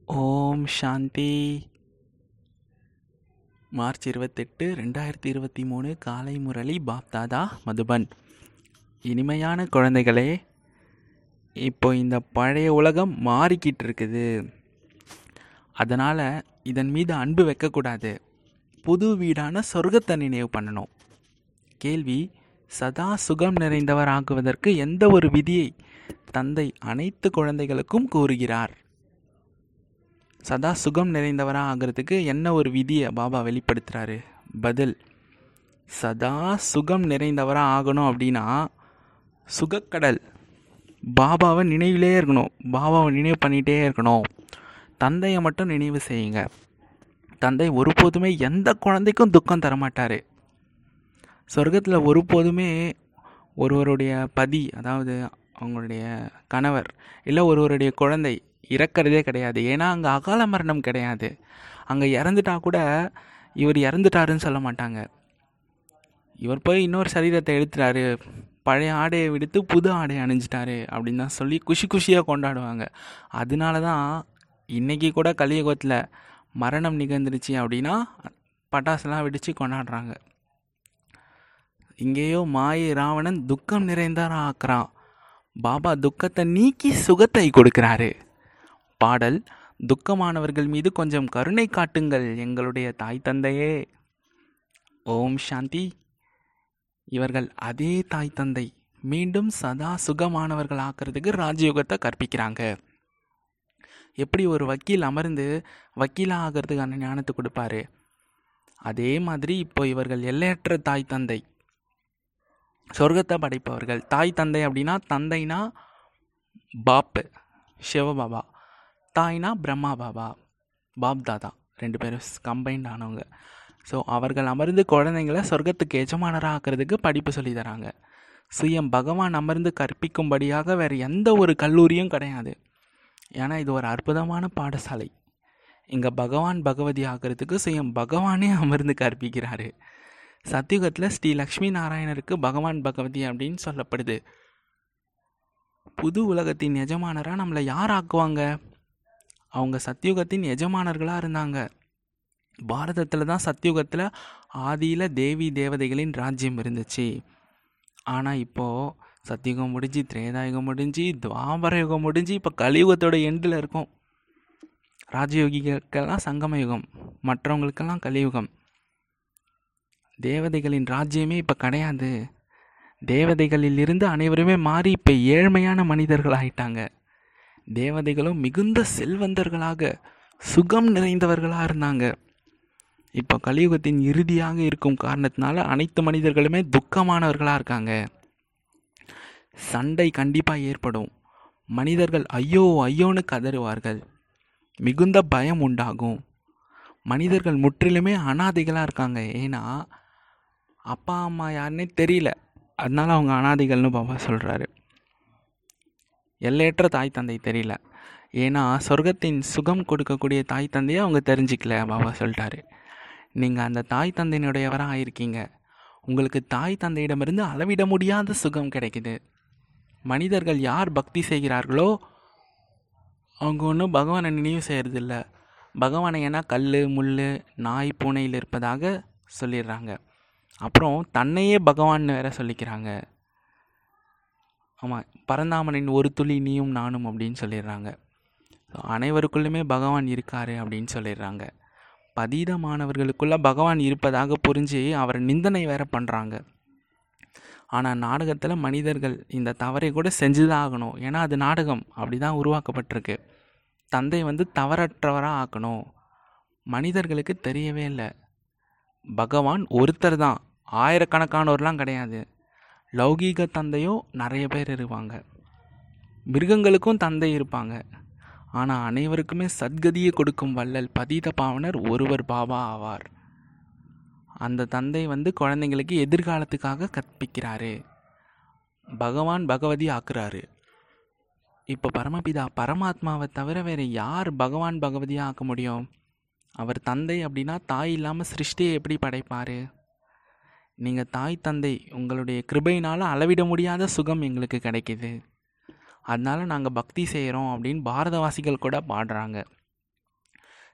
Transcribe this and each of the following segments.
ஓம் சாந்தி March இருபத்தெட்டு ரெண்டாயிரத்தி இருபத்தி மூணு காலை முரளி பாப்தாதா மதுபன் இனிமையான குழந்தைகளே இப்போ இந்த பழைய உலகம் மாறிக்கிட்டு இருக்குது அதனால் இதன் மீது அன்பு வைக்கக்கூடாது புது வீடான சொர்க்கத்தை நினைவு பண்ணணும் கேள்வி சதா சுகம் நிறைந்தவர் ஆக்குவதற்கு எந்த ஒரு விதியை தந்தை அனைத்து குழந்தைகளுக்கும் கூறுகிறார் சதா சுகம் நிறைந்தவராக ஆகிறதுக்கு என்ன ஒரு விதியை பாபா வெளிப்படுத்துகிறாரு பதில் சதா சுகம் நிறைந்தவராக ஆகணும் அப்படின்னா சுகக்கடல் பாபாவை நினைவிலே இருக்கணும் பாபாவை நினைவு பண்ணிகிட்டே இருக்கணும் தந்தையை மட்டும் நினைவு செய்யுங்க தந்தை ஒருபோதுமே எந்த குழந்தைக்கும் துக்கம் தரமாட்டார் சொர்க்கத்தில் ஒருபோதுமே ஒருவருடைய பதி அதாவது அவங்களுடைய கணவர் இல்லை ஒருவருடைய குழந்தை இறக்கிறதே கிடையாது ஏன்னா அங்கே அகால மரணம் கிடையாது அங்கே இறந்துட்டா கூட இவர் இறந்துட்டாருன்னு சொல்ல மாட்டாங்க இவர் போய் இன்னொரு சரீரத்தை எடுத்துட்டாரு பழைய ஆடையை விடுத்து புது ஆடையை அணிஞ்சிட்டாரு அப்படின்னு தான் சொல்லி குஷி குஷியாக கொண்டாடுவாங்க அதனால தான் இன்றைக்கி கூட கலியுகத்தில் மரணம் நிகழ்ந்துருச்சு அப்படின்னா பட்டாசுலாம் வெடித்து கொண்டாடுறாங்க இங்கேயோ மாயை ராவணன் துக்கம் நிறைந்தார ஆக்குறான் பாபா துக்கத்தை நீக்கி சுகத்தை கொடுக்கிறாரு பாடல் துக்கமானவர்கள் மீது கொஞ்சம் கருணை காட்டுங்கள் எங்களுடைய தாய் தந்தையே ஓம் சாந்தி இவர்கள் அதே தாய் தந்தை மீண்டும் சதா சுகமானவர்கள் ஆக்கிறதுக்கு ராஜயோகத்தை கற்பிக்கிறாங்க எப்படி ஒரு வக்கீல் அமர்ந்து வக்கீலாக ஆகிறதுக்கான ஞானத்தை கொடுப்பாரு அதே மாதிரி இப்போ இவர்கள் எல்லையற்ற தாய் தந்தை சொர்க்கத்தை படைப்பவர்கள் தாய் தந்தை அப்படின்னா தந்தைனா பாப்பு சிவபாபா தாய்னா பிரம்மா பாபா பாப் தாதா ரெண்டு பேரும் கம்பைன்ட் ஆனவங்க ஸோ அவர்கள் அமர்ந்து குழந்தைங்களை சொர்க்கத்துக்கு எஜமானராக ஆக்கிறதுக்கு படிப்பு சொல்லி தராங்க சுயம் பகவான் அமர்ந்து கற்பிக்கும்படியாக வேறு எந்த ஒரு கல்லூரியும் கிடையாது ஏன்னா இது ஒரு அற்புதமான பாடசாலை இங்கே பகவான் பகவதி ஆகிறதுக்கு சுயம் பகவானே அமர்ந்து கற்பிக்கிறாரு சத்தியுகத்தில் ஸ்ரீ லக்ஷ்மி நாராயணருக்கு பகவான் பகவதி அப்படின்னு சொல்லப்படுது புது உலகத்தின் எஜமானராக நம்மளை யார் ஆக்குவாங்க அவங்க சத்தியுகத்தின் எஜமானர்களாக இருந்தாங்க பாரதத்தில் தான் சத்தியுகத்தில் ஆதியில் தேவி தேவதைகளின் ராஜ்யம் இருந்துச்சு ஆனால் இப்போது சத்தியுகம் முடிஞ்சு திரேதாயுகம் முடிஞ்சு துவாபர யுகம் முடிஞ்சு இப்போ கலியுகத்தோட எண்டில் இருக்கும் ராஜயோகிகளுக்கெல்லாம் சங்கம யுகம் மற்றவங்களுக்கெல்லாம் கலியுகம் தேவதைகளின் ராஜ்யமே இப்போ கிடையாது தேவதைகளில் இருந்து அனைவருமே மாறி இப்போ ஏழ்மையான மனிதர்கள் ஆயிட்டாங்க தேவதைகளும் மிகுந்த செல்வந்தர்களாக சுகம் நிறைந்தவர்களாக இருந்தாங்க இப்போ கலியுகத்தின் இறுதியாக இருக்கும் காரணத்தினால அனைத்து மனிதர்களுமே துக்கமானவர்களாக இருக்காங்க சண்டை கண்டிப்பாக ஏற்படும் மனிதர்கள் ஐயோ ஐயோன்னு கதறுவார்கள் மிகுந்த பயம் உண்டாகும் மனிதர்கள் முற்றிலுமே அனாதைகளாக இருக்காங்க ஏன்னா அப்பா அம்மா யாருன்னே தெரியல அதனால அவங்க அனாதைகள்னு பாபா சொல்கிறாரு எல்லையற்ற தாய் தந்தை தெரியல ஏன்னா சொர்க்கத்தின் சுகம் கொடுக்கக்கூடிய தாய் தந்தையை அவங்க தெரிஞ்சிக்கல பாபா சொல்லிட்டாரு நீங்கள் அந்த தாய் தந்தையினுடையவராக ஆயிருக்கீங்க உங்களுக்கு தாய் தந்தையிடமிருந்து அளவிட முடியாத சுகம் கிடைக்குது மனிதர்கள் யார் பக்தி செய்கிறார்களோ அவங்க ஒன்றும் பகவானை நினைவு செய்கிறதில்ல பகவானை ஏன்னா கல் முள் நாய் பூனையில் இருப்பதாக சொல்லிடுறாங்க அப்புறம் தன்னையே பகவான் வேற சொல்லிக்கிறாங்க ஆமாம் பரந்தாமனின் ஒரு துளி நீயும் நானும் அப்படின்னு சொல்லிடுறாங்க அனைவருக்குள்ளுமே பகவான் இருக்காரு அப்படின்னு சொல்லிடுறாங்க பதீதமானவர்களுக்குள்ள பகவான் இருப்பதாக புரிஞ்சு அவரை நிந்தனை வேற பண்ணுறாங்க ஆனால் நாடகத்தில் மனிதர்கள் இந்த தவறை கூட செஞ்சுதான் ஆகணும் ஏன்னா அது நாடகம் அப்படி தான் உருவாக்கப்பட்டிருக்கு தந்தை வந்து தவறற்றவராக ஆக்கணும் மனிதர்களுக்கு தெரியவே இல்லை பகவான் ஒருத்தர் தான் ஆயிரக்கணக்கானோர்லாம் கிடையாது லௌகீக தந்தையும் நிறைய பேர் இருப்பாங்க மிருகங்களுக்கும் தந்தை இருப்பாங்க ஆனால் அனைவருக்குமே சத்கதியை கொடுக்கும் வள்ளல் பதீத பாவனர் ஒருவர் பாபா ஆவார் அந்த தந்தை வந்து குழந்தைங்களுக்கு எதிர்காலத்துக்காக கற்பிக்கிறாரு பகவான் பகவதி ஆக்குறாரு இப்போ பரமபிதா பரமாத்மாவை தவிர வேறு யார் பகவான் பகவதியாக ஆக்க முடியும் அவர் தந்தை அப்படின்னா தாய் இல்லாமல் சிருஷ்டியை எப்படி படைப்பார் நீங்கள் தாய் தந்தை உங்களுடைய கிருபையினால் அளவிட முடியாத சுகம் எங்களுக்கு கிடைக்கிது அதனால் நாங்கள் பக்தி செய்கிறோம் அப்படின்னு பாரதவாசிகள் கூட பாடுறாங்க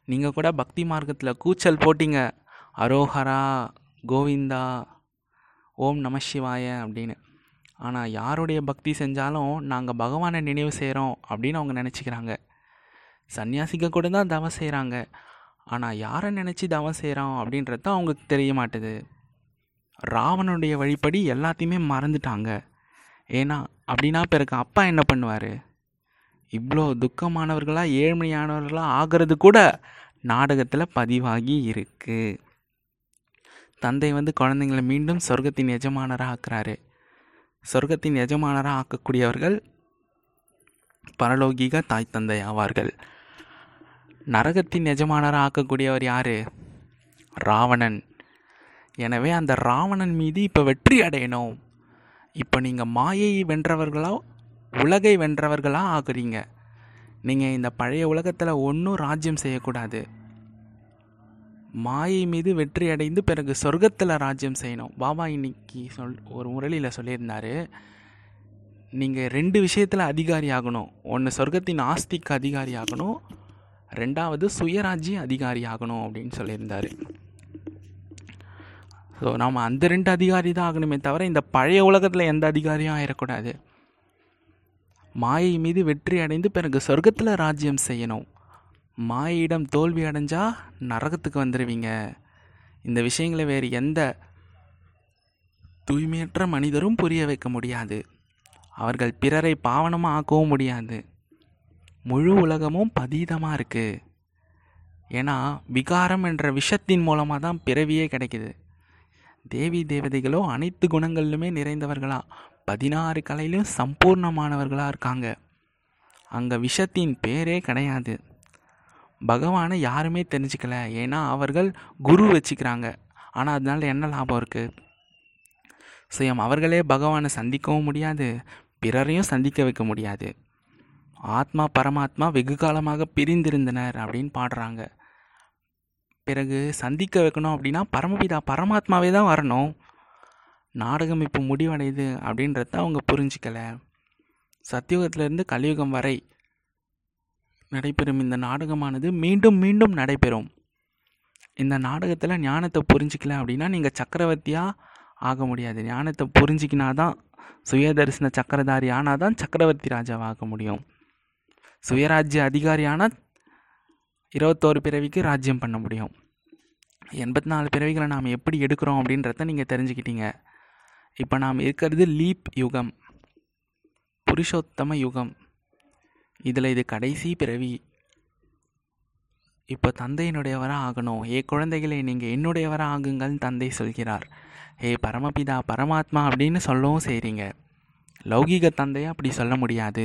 நீங்கள் கூட பக்தி மார்க்கத்தில் கூச்சல் போட்டீங்க அரோஹரா கோவிந்தா ஓம் நம சிவாய அப்படின்னு ஆனால் யாருடைய பக்தி செஞ்சாலும் நாங்கள் பகவானை நினைவு செய்கிறோம் அப்படின்னு அவங்க நினச்சிக்கிறாங்க சன்னியாசிக்க கூட தான் தவம் செய்கிறாங்க ஆனால் யாரை நினச்சி தவம் செய்கிறோம் அப்படின்றது தான் அவங்களுக்கு தெரிய மாட்டுது ராவனுடைய வழிப்படி எல்லாத்தையுமே மறந்துட்டாங்க ஏன்னா அப்படின்னா பிறகு அப்பா என்ன பண்ணுவார் இவ்வளோ துக்கமானவர்களாக ஏழ்மையானவர்களாக ஆகிறது கூட நாடகத்தில் பதிவாகி இருக்கு தந்தை வந்து குழந்தைங்களை மீண்டும் சொர்க்கத்தின் எஜமானராக ஆக்குறாரு சொர்க்கத்தின் எஜமானராக ஆக்கக்கூடியவர்கள் பரலோகிக தாய் தந்தை ஆவார்கள் நரகத்தின் எஜமானராக ஆக்கக்கூடியவர் யார் ராவணன் எனவே அந்த ராவணன் மீது இப்போ வெற்றி அடையணும் இப்போ நீங்கள் மாயையை வென்றவர்களா உலகை வென்றவர்களா ஆகுறீங்க நீங்கள் இந்த பழைய உலகத்தில் ஒன்றும் ராஜ்யம் செய்யக்கூடாது மாயை மீது வெற்றி அடைந்து பிறகு சொர்க்கத்தில் ராஜ்யம் செய்யணும் பாபா இன்னைக்கு சொல் ஒரு முரளியில் சொல்லியிருந்தாரு நீங்கள் ரெண்டு விஷயத்தில் அதிகாரி ஆகணும் ஒன்று சொர்க்கத்தின் ஆஸ்திக்கு அதிகாரி ஆகணும் ரெண்டாவது சுயராஜ்ய அதிகாரி ஆகணும் அப்படின்னு சொல்லியிருந்தாரு ஸோ நாம் அந்த ரெண்டு அதிகாரி தான் ஆகணுமே தவிர இந்த பழைய உலகத்தில் எந்த அதிகாரியும் ஆயிடக்கூடாது மாயை மீது வெற்றி அடைந்து பிறகு சொர்க்கத்தில் ராஜ்யம் செய்யணும் மாயிடம் தோல்வி அடைஞ்சால் நரகத்துக்கு வந்துடுவீங்க இந்த விஷயங்களை வேறு எந்த தூய்மையற்ற மனிதரும் புரிய வைக்க முடியாது அவர்கள் பிறரை பாவனமாக ஆக்கவும் முடியாது முழு உலகமும் பதீதமாக இருக்குது ஏன்னா விகாரம் என்ற விஷத்தின் மூலமாக தான் பிறவியே கிடைக்குது தேவி தேவதைகளோ அனைத்து குணங்களிலுமே நிறைந்தவர்களா பதினாறு கலையிலும் சம்பூர்ணமானவர்களாக இருக்காங்க அங்கே விஷத்தின் பேரே கிடையாது பகவானை யாருமே தெரிஞ்சுக்கல ஏன்னா அவர்கள் குரு வச்சுக்கிறாங்க ஆனால் அதனால என்ன லாபம் இருக்குது சுயம் அவர்களே பகவானை சந்திக்கவும் முடியாது பிறரையும் சந்திக்க வைக்க முடியாது ஆத்மா பரமாத்மா வெகு காலமாக பிரிந்திருந்தனர் அப்படின்னு பாடுறாங்க பிறகு சந்திக்க வைக்கணும் அப்படின்னா பரமபிதா பரமாத்மாவே தான் வரணும் நாடகம் இப்போ முடிவடையுது அப்படின்றத அவங்க புரிஞ்சிக்கல சத்தியுகத்திலிருந்து கலியுகம் வரை நடைபெறும் இந்த நாடகமானது மீண்டும் மீண்டும் நடைபெறும் இந்த நாடகத்தில் ஞானத்தை புரிஞ்சிக்கல அப்படின்னா நீங்கள் சக்கரவர்த்தியாக ஆக முடியாது ஞானத்தை புரிஞ்சிக்கினா தான் சுயதரிசன சக்கரதாரி ஆனால் தான் சக்கரவர்த்தி ராஜாவாக முடியும் சுயராஜ்ய அதிகாரி ஆனால் இருபத்தோரு பிறவிக்கு ராஜ்யம் பண்ண முடியும் எண்பத்தி நாலு பிறவிகளை நாம் எப்படி எடுக்கிறோம் அப்படின்றத நீங்கள் தெரிஞ்சுக்கிட்டீங்க இப்போ நாம் இருக்கிறது லீப் யுகம் புருஷோத்தம யுகம் இதில் இது கடைசி பிறவி இப்போ தந்தையினுடையவராக ஆகணும் ஏ குழந்தைகளே நீங்கள் என்னுடையவராக ஆகுங்கள்னு தந்தை சொல்கிறார் ஏ பரமபிதா பரமாத்மா அப்படின்னு சொல்லவும் செய்கிறீங்க லௌகீக தந்தையை அப்படி சொல்ல முடியாது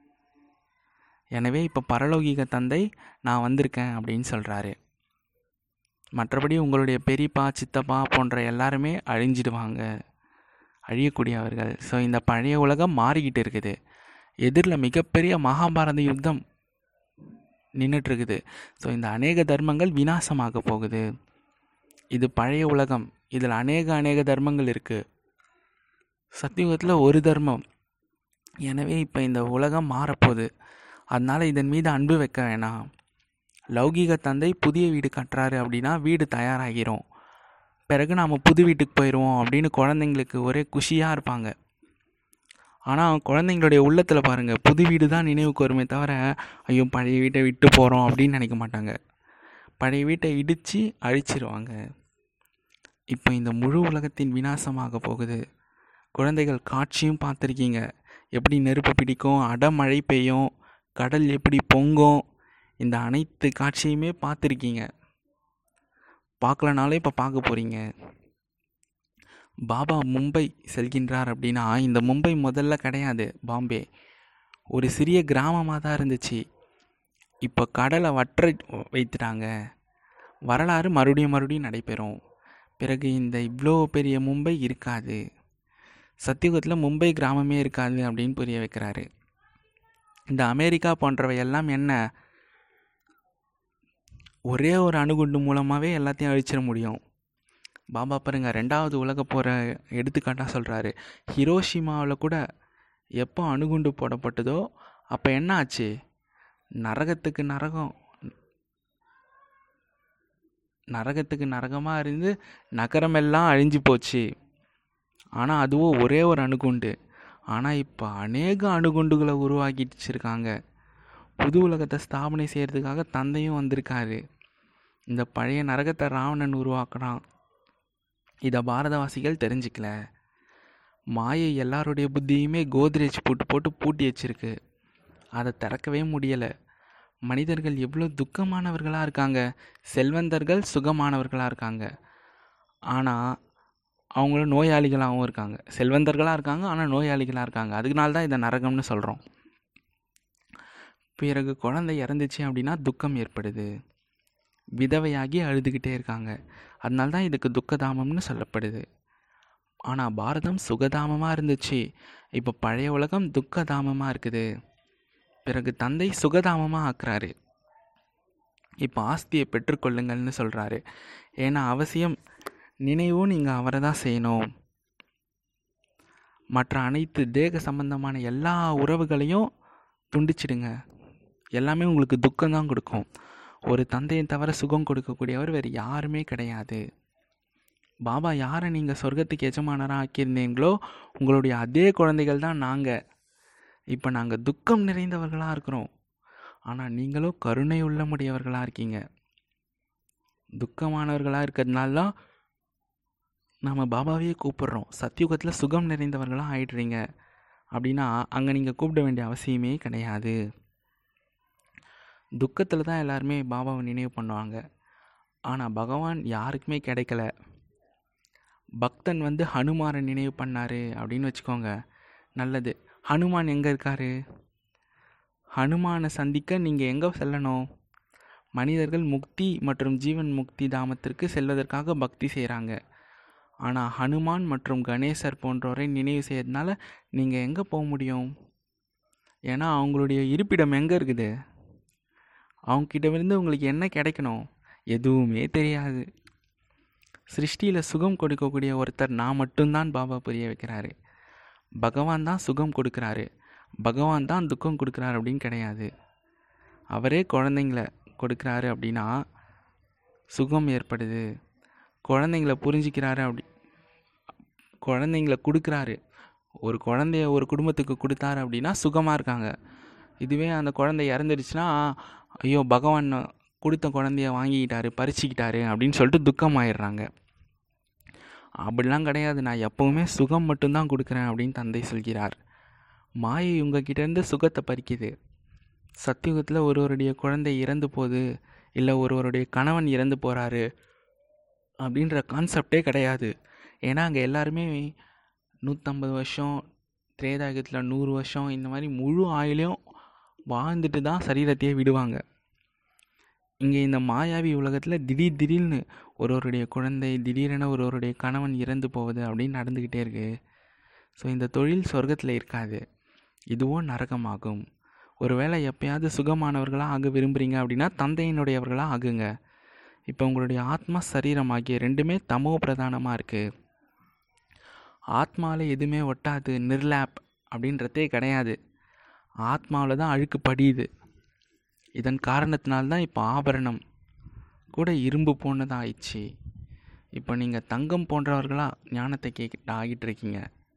எனவே இப்போ பரலௌகீக தந்தை நான் வந்திருக்கேன் அப்படின்னு சொல்கிறாரு மற்றபடி உங்களுடைய பெரியப்பா சித்தப்பா போன்ற எல்லாருமே அழிஞ்சிடுவாங்க அழியக்கூடியவர்கள் ஸோ இந்த பழைய உலகம் மாறிக்கிட்டு இருக்குது எதிரில் மிகப்பெரிய மகாபாரத யுத்தம் நின்றுட்டுருக்குது ஸோ இந்த அநேக தர்மங்கள் விநாசமாக போகுது இது பழைய உலகம் இதில் அநேக அநேக தர்மங்கள் இருக்குது சத்தியுகத்தில் ஒரு தர்மம் எனவே இப்போ இந்த உலகம் மாறப்போகுது அதனால் இதன் மீது அன்பு வைக்க வேணாம் லௌகீக தந்தை புதிய வீடு கட்டுறாரு அப்படின்னா வீடு தயாராகிரும் பிறகு நாம் புது வீட்டுக்கு போயிடுவோம் அப்படின்னு குழந்தைங்களுக்கு ஒரே குஷியாக இருப்பாங்க ஆனால் குழந்தைங்களுடைய உள்ளத்தில் பாருங்கள் புது வீடு தான் நினைவுக்கு வருமே தவிர ஐயோ பழைய வீட்டை விட்டு போகிறோம் அப்படின்னு நினைக்க மாட்டாங்க பழைய வீட்டை இடித்து அழிச்சிருவாங்க இப்போ இந்த முழு உலகத்தின் விநாசமாக போகுது குழந்தைகள் காட்சியும் பார்த்துருக்கீங்க எப்படி நெருப்பு பிடிக்கும் அடமழை பெய்யும் கடல் எப்படி பொங்கும் இந்த அனைத்து காட்சியுமே பார்த்துருக்கீங்க பார்க்கலனாலே இப்போ பார்க்க போகிறீங்க பாபா மும்பை செல்கின்றார் அப்படின்னா இந்த மும்பை முதல்ல கிடையாது பாம்பே ஒரு சிறிய கிராமமாக தான் இருந்துச்சு இப்போ கடலை வற்ற வைத்துட்டாங்க வரலாறு மறுபடியும் மறுபடியும் நடைபெறும் பிறகு இந்த இவ்வளோ பெரிய மும்பை இருக்காது சத்தியுகத்தில் மும்பை கிராமமே இருக்காது அப்படின்னு புரிய வைக்கிறாரு இந்த அமெரிக்கா போன்றவை எல்லாம் என்ன ஒரே ஒரு அணுகுண்டு மூலமாகவே எல்லாத்தையும் அழிச்சிட முடியும் பாபா பாருங்க ரெண்டாவது உலக போகிற எடுத்துக்காட்டாக சொல்கிறாரு ஹிரோஷிமாவில் கூட எப்போ அணுகுண்டு போடப்பட்டதோ அப்போ என்ன ஆச்சு நரகத்துக்கு நரகம் நரகத்துக்கு நரகமாக இருந்து நகரமெல்லாம் அழிஞ்சு போச்சு ஆனால் அதுவும் ஒரே ஒரு அணுகுண்டு ஆனால் இப்போ அநேக அணுகுண்டுகளை உருவாக்கிட்டு வச்சிருக்காங்க புது உலகத்தை ஸ்தாபனை செய்கிறதுக்காக தந்தையும் வந்திருக்காரு இந்த பழைய நரகத்தை ராவணன் உருவாக்குறான் இதை பாரதவாசிகள் தெரிஞ்சுக்கல மாயை எல்லாருடைய புத்தியுமே கோத்ரேஜ் போட்டு போட்டு பூட்டி வச்சிருக்கு அதை திறக்கவே முடியலை மனிதர்கள் எவ்வளோ துக்கமானவர்களாக இருக்காங்க செல்வந்தர்கள் சுகமானவர்களாக இருக்காங்க ஆனால் அவங்களும் நோயாளிகளாகவும் இருக்காங்க செல்வந்தர்களாக இருக்காங்க ஆனால் நோயாளிகளாக இருக்காங்க அதுக்குனால தான் இதை நரகம்னு சொல்கிறோம் பிறகு குழந்தை இறந்துச்சு அப்படின்னா துக்கம் ஏற்படுது விதவையாகி அழுதுகிட்டே இருக்காங்க அதனால தான் இதுக்கு துக்கதாமம்னு சொல்லப்படுது ஆனால் பாரதம் சுகதாமமாக இருந்துச்சு இப்போ பழைய உலகம் துக்கதாமமாக இருக்குது பிறகு தந்தை சுகதாமமாக ஆக்குறாரு இப்போ ஆஸ்தியை பெற்றுக்கொள்ளுங்கள்னு சொல்கிறாரு ஏன்னா அவசியம் நினைவும் நீங்கள் அவரை தான் செய்யணும் மற்ற அனைத்து தேக சம்பந்தமான எல்லா உறவுகளையும் துண்டிச்சிடுங்க எல்லாமே உங்களுக்கு துக்கம் தான் கொடுக்கும் ஒரு தந்தையை தவிர சுகம் கொடுக்கக்கூடியவர் வேறு யாருமே கிடையாது பாபா யாரை நீங்கள் சொர்க்கத்துக்கு எஜமானராக ஆக்கியிருந்தீங்களோ உங்களுடைய அதே குழந்தைகள் தான் நாங்கள் இப்போ நாங்கள் துக்கம் நிறைந்தவர்களாக இருக்கிறோம் ஆனால் நீங்களும் கருணை உள்ள முடியவர்களாக இருக்கீங்க துக்கமானவர்களாக இருக்கிறதுனால தான் நாம் பாபாவையே கூப்பிடுறோம் சத்தியுகத்தில் சுகம் நிறைந்தவர்களாக ஆயிடுறீங்க அப்படின்னா அங்கே நீங்கள் கூப்பிட வேண்டிய அவசியமே கிடையாது துக்கத்தில் தான் எல்லாருமே பாபாவை நினைவு பண்ணுவாங்க ஆனால் பகவான் யாருக்குமே கிடைக்கல பக்தன் வந்து ஹனுமாரை நினைவு பண்ணார் அப்படின்னு வச்சுக்கோங்க நல்லது ஹனுமான் எங்கே இருக்கார் ஹனுமானை சந்திக்க நீங்கள் எங்கே செல்லணும் மனிதர்கள் முக்தி மற்றும் ஜீவன் முக்தி தாமத்திற்கு செல்வதற்காக பக்தி செய்கிறாங்க ஆனால் ஹனுமான் மற்றும் கணேசர் போன்றோரை நினைவு செய்யறதுனால நீங்கள் எங்கே போக முடியும் ஏன்னா அவங்களுடைய இருப்பிடம் எங்கே இருக்குது அவங்கக்கிட்ட உங்களுக்கு என்ன கிடைக்கணும் எதுவுமே தெரியாது சிருஷ்டியில் சுகம் கொடுக்கக்கூடிய ஒருத்தர் நான் மட்டும்தான் பாபா புரிய வைக்கிறாரு பகவான் தான் சுகம் கொடுக்குறாரு பகவான் தான் துக்கம் கொடுக்குறாரு அப்படின்னு கிடையாது அவரே குழந்தைங்கள கொடுக்குறாரு அப்படின்னா சுகம் ஏற்படுது குழந்தைங்கள புரிஞ்சிக்கிறாரு அப்படி குழந்தைங்கள கொடுக்குறாரு ஒரு குழந்தைய ஒரு குடும்பத்துக்கு கொடுத்தாரு அப்படின்னா சுகமாக இருக்காங்க இதுவே அந்த குழந்தை இறந்துடுச்சுன்னா ஐயோ பகவான் கொடுத்த குழந்தைய வாங்கிக்கிட்டாரு பறிச்சுக்கிட்டாரு அப்படின்னு சொல்லிட்டு துக்கமாயிடுறாங்க அப்படிலாம் கிடையாது நான் எப்போவுமே சுகம் மட்டும்தான் கொடுக்குறேன் அப்படின்னு தந்தை சொல்கிறார் மாயை உங்ககிட்டேருந்து சுகத்தை பறிக்குது சத்தியுகத்தில் ஒருவருடைய குழந்தை இறந்து போகுது இல்லை ஒருவருடைய கணவன் இறந்து போகிறாரு அப்படின்ற கான்செப்டே கிடையாது ஏன்னா அங்கே எல்லாருமே நூற்றம்பது வருஷம் திரேதாயுகத்தில் நூறு வருஷம் இந்த மாதிரி முழு ஆயுளையும் வாழ்ந்துட்டு தான் சரீரத்தையே விடுவாங்க இங்கே இந்த மாயாவி உலகத்தில் திடீர் திடீர்னு ஒருவருடைய குழந்தை திடீரென ஒருவருடைய கணவன் இறந்து போவது அப்படின்னு நடந்துக்கிட்டே இருக்குது ஸோ இந்த தொழில் சொர்க்கத்தில் இருக்காது இதுவும் நரகமாகும் ஒருவேளை எப்பயாவது சுகமானவர்களாக ஆக விரும்புகிறீங்க அப்படின்னா தந்தையினுடையவர்களாக ஆகுங்க இப்போ உங்களுடைய ஆத்மா சரீரம் ஆகிய ரெண்டுமே தமோ பிரதானமாக இருக்குது ஆத்மாவில் எதுவுமே ஒட்டாது நிர்லாப் அப்படின்றதே கிடையாது ஆத்மாவில் தான் அழுக்கு படியுது இதன் காரணத்தினால்தான் இப்போ ஆபரணம் கூட இரும்பு போனதாக ஆயிடுச்சு இப்போ நீங்கள் தங்கம் போன்றவர்களாக ஞானத்தை கேக்கிட்ட ஆகிட்டு இருக்கீங்க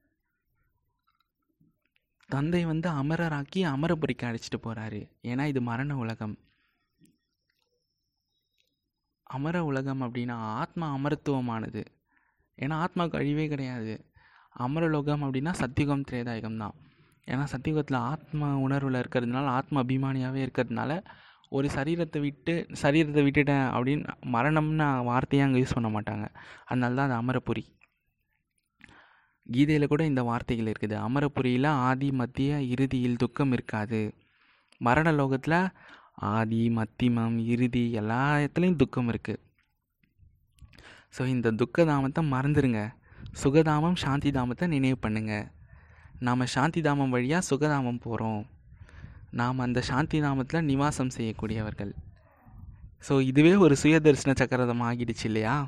தந்தை வந்து அமரராக்கி அமரபுரிக்கு அழைச்சிட்டு போகிறாரு ஏன்னா இது மரண உலகம் அமர உலகம் அப்படின்னா ஆத்மா அமரத்துவமானது ஏன்னா ஆத்மாவுக்கு அழிவே கிடையாது அமரலோகம் அப்படின்னா சத்தியுகம் திரேதாயுகம் தான் ஏன்னா சத்தியுகத்தில் ஆத்ம உணர்வில் இருக்கிறதுனால ஆத்ம அபிமானியாகவே இருக்கிறதுனால ஒரு சரீரத்தை விட்டு சரீரத்தை விட்டுட்டேன் அப்படின்னு மரணம்னு வார்த்தையை அங்கே யூஸ் பண்ண மாட்டாங்க அதனால தான் அது அமரபுரி கீதையில் கூட இந்த வார்த்தைகள் இருக்குது அமரபுரியில் ஆதி மத்திய இறுதியில் துக்கம் இருக்காது மரண லோகத்தில் ஆதி மத்திமம் இறுதி எல்லா இடத்துலையும் துக்கம் இருக்குது ஸோ இந்த துக்கதாமத்தை மறந்துடுங்க சுகதாமம் சாந்தி தாமத்தை நினைவு பண்ணுங்கள் நாம் சாந்தி தாமம் வழியாக சுகதாமம் போகிறோம் நாம் அந்த சாந்தி நாமத்தில் நிவாசம் செய்யக்கூடியவர்கள் ஸோ இதுவே ஒரு சுயதர்சன சக்கரதம் ஆகிடுச்சு இல்லையா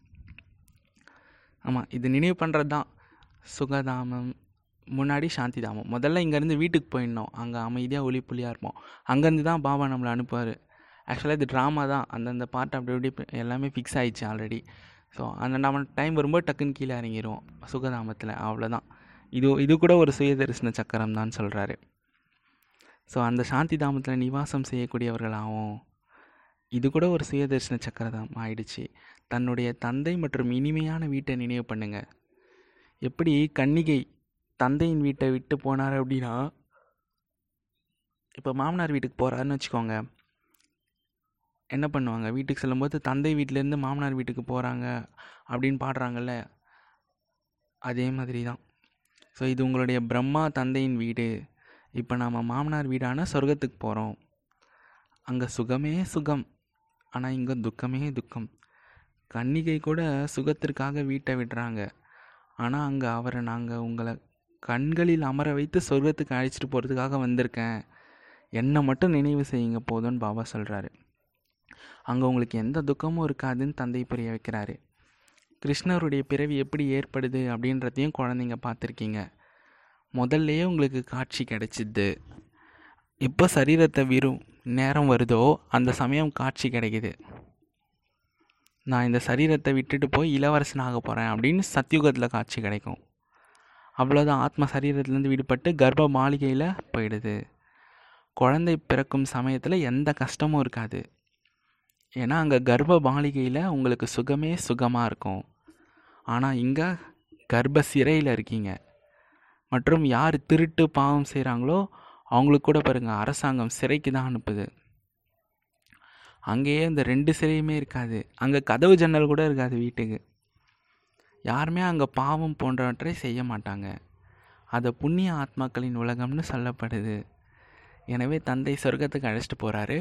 ஆமாம் இது நினைவு பண்ணுறது தான் சுகதாமம் முன்னாடி சாந்தி தாமம் முதல்ல இங்கேருந்து வீட்டுக்கு போயிடணும் அங்கே அமைதியாக ஒளி புள்ளியாக இருப்போம் அங்கேருந்து தான் பாபா நம்மளை அனுப்புவார் ஆக்சுவலாக இது ட்ராமா தான் அந்தந்த பார்ட் அப்படி அப்படி இப்ப எல்லாமே ஃபிக்ஸ் ஆயிடுச்சு ஆல்ரெடி ஸோ அந்த நம்ம டைம் வரும்போது டக்குன்னு கீழே இறங்கிடுவோம் சுகதாமத்தில் அவ்வளோதான் இது இது கூட ஒரு சுயதரிசன சக்கரம் தான் சொல்கிறாரு ஸோ அந்த சாந்தி தாமத்தில் நிவாசம் செய்யக்கூடியவர்களாகவும் இது கூட ஒரு சுயதர்ஷன சக்கரம் ஆயிடுச்சு தன்னுடைய தந்தை மற்றும் இனிமையான வீட்டை நினைவு பண்ணுங்க எப்படி கன்னிகை தந்தையின் வீட்டை விட்டு போனார் அப்படின்னா இப்போ மாமனார் வீட்டுக்கு போகிறாருன்னு வச்சுக்கோங்க என்ன பண்ணுவாங்க வீட்டுக்கு செல்லும்போது தந்தை வீட்டிலேருந்து மாமனார் வீட்டுக்கு போகிறாங்க அப்படின்னு பாடுறாங்கல்ல அதே மாதிரி தான் ஸோ இது உங்களுடைய பிரம்மா தந்தையின் வீடு இப்போ நம்ம மாமனார் வீடான சொர்க்கத்துக்கு போகிறோம் அங்கே சுகமே சுகம் ஆனால் இங்கே துக்கமே துக்கம் கன்னிகை கூட சுகத்திற்காக வீட்டை விடுறாங்க ஆனால் அங்கே அவரை நாங்கள் உங்களை கண்களில் அமர வைத்து சொர்க்கத்துக்கு அழைச்சிட்டு போகிறதுக்காக வந்திருக்கேன் என்னை மட்டும் நினைவு செய்யுங்க போதும்னு பாபா சொல்கிறாரு அங்கே உங்களுக்கு எந்த துக்கமும் இருக்காதுன்னு தந்தை புரிய வைக்கிறாரு கிருஷ்ணருடைய பிறவி எப்படி ஏற்படுது அப்படின்றதையும் குழந்தைங்க பார்த்துருக்கீங்க முதல்லையே உங்களுக்கு காட்சி கிடைச்சிது எப்போ சரீரத்தை விரும் நேரம் வருதோ அந்த சமயம் காட்சி கிடைக்குது நான் இந்த சரீரத்தை விட்டுட்டு போய் இளவரசன் ஆக போகிறேன் அப்படின்னு சத்தியுகத்தில் காட்சி கிடைக்கும் அவ்வளோதான் ஆத்ம சரீரத்துலேருந்து விடுபட்டு கர்ப்ப மாளிகையில் போயிடுது குழந்தை பிறக்கும் சமயத்தில் எந்த கஷ்டமும் இருக்காது ஏன்னா அங்கே கர்ப்ப மாளிகையில் உங்களுக்கு சுகமே சுகமாக இருக்கும் ஆனால் இங்கே கர்ப்ப சிறையில் இருக்கீங்க மற்றும் யார் திருட்டு பாவம் செய்கிறாங்களோ அவங்களுக்கு கூட பாருங்கள் அரசாங்கம் சிறைக்கு தான் அனுப்புது அங்கேயே இந்த ரெண்டு சிறையுமே இருக்காது அங்கே கதவு ஜன்னல் கூட இருக்காது வீட்டுக்கு யாருமே அங்கே பாவம் போன்றவற்றை செய்ய மாட்டாங்க அது புண்ணிய ஆத்மாக்களின் உலகம்னு சொல்லப்படுது எனவே தந்தை சொர்க்கத்துக்கு அழைச்சிட்டு போகிறாரு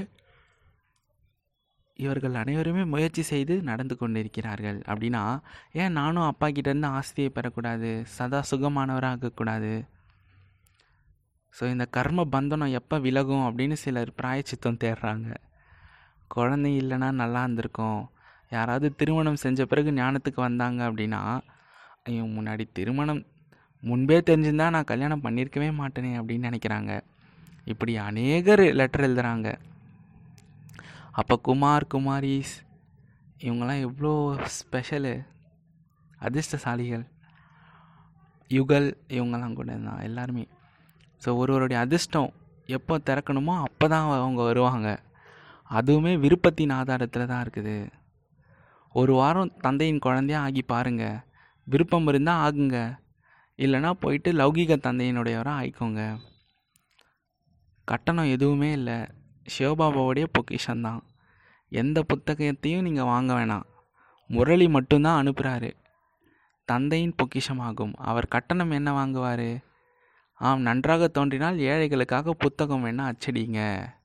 இவர்கள் அனைவருமே முயற்சி செய்து நடந்து கொண்டிருக்கிறார்கள் அப்படின்னா ஏன் நானும் அப்பா கிட்டேருந்து ஆஸ்தியை பெறக்கூடாது சதா சுகமானவராக இருக்கக்கூடாது ஸோ இந்த கர்ம பந்தனம் எப்போ விலகும் அப்படின்னு சிலர் பிராயச்சித்தம் தேடுறாங்க குழந்தை இல்லைன்னா நல்லா இருந்திருக்கும் யாராவது திருமணம் செஞ்ச பிறகு ஞானத்துக்கு வந்தாங்க அப்படின்னா ஐயோ முன்னாடி திருமணம் முன்பே தெரிஞ்சிருந்தா நான் கல்யாணம் பண்ணியிருக்கவே மாட்டேனே அப்படின்னு நினைக்கிறாங்க இப்படி அநேகர் லெட்டர் எழுதுகிறாங்க அப்போ குமார் குமாரிஸ் இவங்கெல்லாம் எவ்வளோ ஸ்பெஷலு அதிர்ஷ்டசாலிகள் யுகல் இவங்கெல்லாம் கூட தான் எல்லாருமே ஸோ ஒருவருடைய அதிர்ஷ்டம் எப்போ திறக்கணுமோ அப்போ தான் அவங்க வருவாங்க அதுவுமே விருப்பத்தின் ஆதாரத்தில் தான் இருக்குது ஒரு வாரம் தந்தையின் குழந்தையா ஆகி பாருங்க விருப்பம் இருந்தால் ஆகுங்க இல்லைனா போயிட்டு லௌகீக தந்தையினுடையவராக ஆயிக்கோங்க கட்டணம் எதுவுமே இல்லை சிவபாபாவுடைய பொக்கிஷன்தான் எந்த புத்தகத்தையும் நீங்கள் வாங்க வேணாம் முரளி மட்டும்தான் அனுப்புகிறாரு தந்தையின் பொக்கிஷமாகும் அவர் கட்டணம் என்ன வாங்குவார் ஆம் நன்றாக தோன்றினால் ஏழைகளுக்காக புத்தகம் வேணால் அச்சடிங்க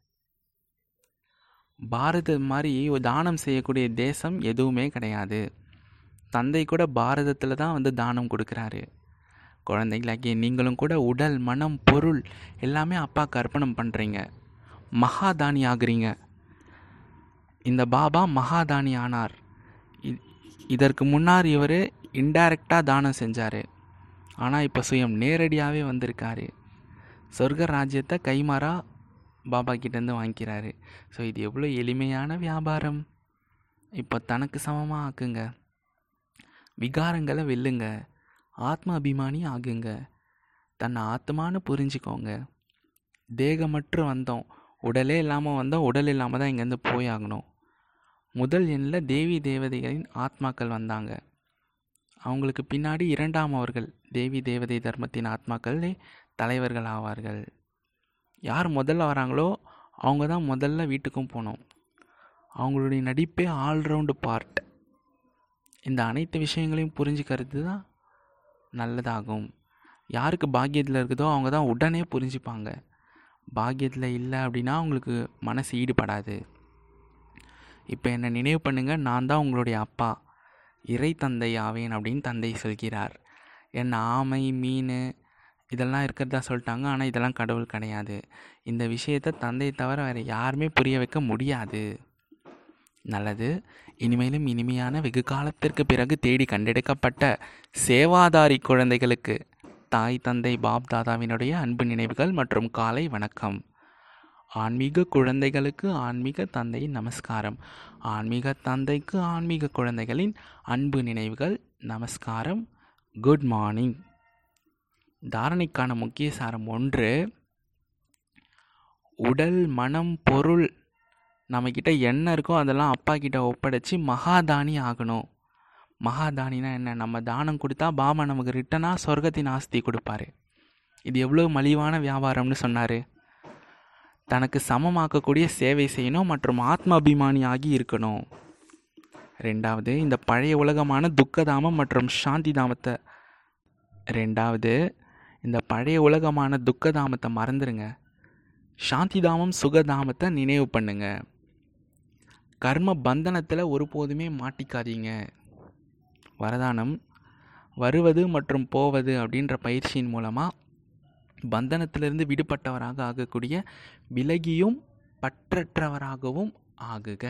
பாரதம் மாதிரி தானம் செய்யக்கூடிய தேசம் எதுவுமே கிடையாது தந்தை கூட பாரதத்தில் தான் வந்து தானம் கொடுக்குறாரு குழந்தைகளாகிய நீங்களும் கூட உடல் மனம் பொருள் எல்லாமே அப்பாவுக்கு அர்ப்பணம் பண்ணுறீங்க மகாதானி ஆகுறீங்க இந்த பாபா மகாதானி ஆனார் இதற்கு முன்னார் இவர் இன்டைரக்டாக தானம் செஞ்சார் ஆனால் இப்போ சுயம் நேரடியாகவே வந்திருக்காரு சொர்க்க ராஜ்யத்தை கைமாறா பாபா கிட்டேருந்து வாங்கிக்கிறாரு ஸோ இது எவ்வளோ எளிமையான வியாபாரம் இப்போ தனக்கு சமமாக ஆக்குங்க விகாரங்களை வெல்லுங்க ஆத்ம அபிமானி ஆகுங்க தன்னை ஆத்மானு புரிஞ்சுக்கோங்க தேகமற்று வந்தோம் உடலே இல்லாமல் வந்தோம் உடல் இல்லாமல் தான் இங்கேருந்து போயாகணும் முதல் எண்ணில் தேவி தேவதைகளின் ஆத்மாக்கள் வந்தாங்க அவங்களுக்கு பின்னாடி இரண்டாம் அவர்கள் தேவி தேவதை தர்மத்தின் ஆத்மாக்களே தலைவர்கள் ஆவார்கள் யார் முதல்ல வராங்களோ அவங்க தான் முதல்ல வீட்டுக்கும் போனோம் அவங்களுடைய நடிப்பே ஆல்ரவுண்டு பார்ட் இந்த அனைத்து விஷயங்களையும் புரிஞ்சுக்கிறது தான் நல்லதாகும் யாருக்கு பாக்கியத்தில் இருக்குதோ அவங்க தான் உடனே புரிஞ்சுப்பாங்க பாக்கியத்தில் இல்லை அப்படின்னா அவங்களுக்கு மனசு ஈடுபடாது இப்போ என்னை நினைவு பண்ணுங்கள் நான் தான் உங்களுடைய அப்பா இறை தந்தை ஆவேன் அப்படின்னு தந்தை சொல்கிறார் என் ஆமை மீன் இதெல்லாம் இருக்கிறதா சொல்லிட்டாங்க ஆனால் இதெல்லாம் கடவுள் கிடையாது இந்த விஷயத்தை தந்தை தவிர வேறு யாருமே புரிய வைக்க முடியாது நல்லது இனிமேலும் இனிமையான வெகு காலத்திற்கு பிறகு தேடி கண்டெடுக்கப்பட்ட சேவாதாரி குழந்தைகளுக்கு தாய் தந்தை பாப் தாதாவினுடைய அன்பு நினைவுகள் மற்றும் காலை வணக்கம் ஆன்மீக குழந்தைகளுக்கு ஆன்மீக தந்தையின் நமஸ்காரம் ஆன்மீக தந்தைக்கு ஆன்மீக குழந்தைகளின் அன்பு நினைவுகள் நமஸ்காரம் குட் மார்னிங் தாரணைக்கான முக்கிய சாரம் ஒன்று உடல் மனம் பொருள் நம்மக்கிட்ட என்ன இருக்கோ அதெல்லாம் அப்பா கிட்ட ஒப்படைச்சி மகாதானி ஆகணும் மகாதானினா என்ன நம்ம தானம் கொடுத்தா பாபா நமக்கு ரிட்டனாக சொர்க்கத்தின் ஆஸ்தி கொடுப்பாரு இது எவ்வளோ மலிவான வியாபாரம்னு சொன்னார் தனக்கு சமமாக்கக்கூடிய சேவை செய்யணும் மற்றும் ஆத்ம அபிமானி ஆகி இருக்கணும் ரெண்டாவது இந்த பழைய உலகமான துக்கதாமம் மற்றும் சாந்தி தாமத்தை ரெண்டாவது இந்த பழைய உலகமான துக்கதாமத்தை மறந்துடுங்க சாந்திதாமம் சுகதாமத்தை நினைவு பண்ணுங்க கர்ம பந்தனத்தில் ஒருபோதுமே மாட்டிக்காதீங்க வரதானம் வருவது மற்றும் போவது அப்படின்ற பயிற்சியின் மூலமாக பந்தனத்திலிருந்து விடுபட்டவராக ஆகக்கூடிய விலகியும் பற்றற்றவராகவும் ஆகுக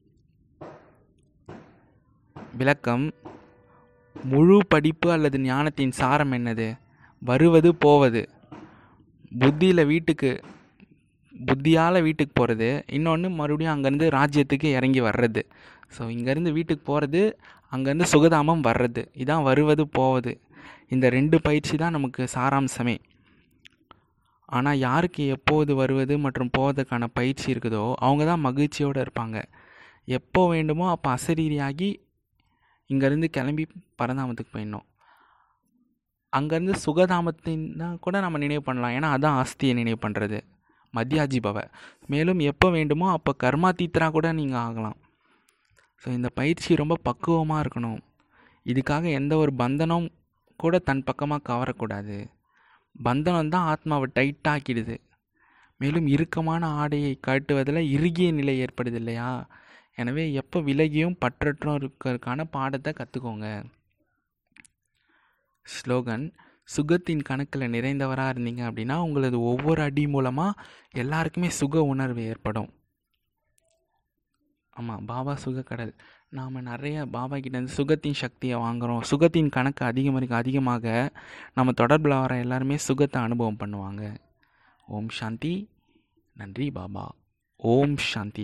விளக்கம் முழு படிப்பு அல்லது ஞானத்தின் சாரம் என்னது வருவது போவது புத்தியில் வீட்டுக்கு புத்தியால் வீட்டுக்கு போகிறது இன்னொன்று மறுபடியும் அங்கேருந்து ராஜ்யத்துக்கு இறங்கி வர்றது ஸோ இங்கேருந்து வீட்டுக்கு போகிறது அங்கேருந்து சுகதாமம் வர்றது இதான் வருவது போவது இந்த ரெண்டு பயிற்சி தான் நமக்கு சாராம்சமே ஆனால் யாருக்கு எப்போது வருவது மற்றும் போவதற்கான பயிற்சி இருக்குதோ அவங்க தான் மகிழ்ச்சியோடு இருப்பாங்க எப்போ வேண்டுமோ அப்போ அசரீரியாகி இங்கேருந்து கிளம்பி பரந்தாமத்துக்கு போயிடணும் அங்கேருந்து சுகதாமத்தின் தான் கூட நம்ம நினைவு பண்ணலாம் ஏன்னா அதான் ஆஸ்தியை நினைவு பண்ணுறது மத்தியாஜி பவ மேலும் எப்போ வேண்டுமோ அப்போ கர்மாத்தீத்தரா கூட நீங்கள் ஆகலாம் ஸோ இந்த பயிற்சி ரொம்ப பக்குவமாக இருக்கணும் இதுக்காக எந்த ஒரு பந்தனம் கூட தன் பக்கமாக கவரக்கூடாது பந்தனம் தான் ஆத்மாவை டைட்டாக்கிடுது மேலும் இறுக்கமான ஆடையை காட்டுவதில் இறுகிய நிலை ஏற்படுது இல்லையா எனவே எப்போ விலகியும் பற்றற்றும் இருக்கிறதுக்கான பாடத்தை கற்றுக்கோங்க ஸ்லோகன் சுகத்தின் கணக்கில் நிறைந்தவராக இருந்தீங்க அப்படின்னா உங்களது ஒவ்வொரு அடி மூலமாக எல்லாருக்குமே சுக உணர்வு ஏற்படும் ஆமாம் பாபா சுகக்கடல் நாம் நிறைய பாபா கிட்டேருந்து சுகத்தின் சக்தியை வாங்குகிறோம் சுகத்தின் கணக்கு அதிகமாக அதிகமாக நம்ம தொடர்பில் வர எல்லாருமே சுகத்தை அனுபவம் பண்ணுவாங்க ஓம் சாந்தி நன்றி பாபா ஓம் சாந்தி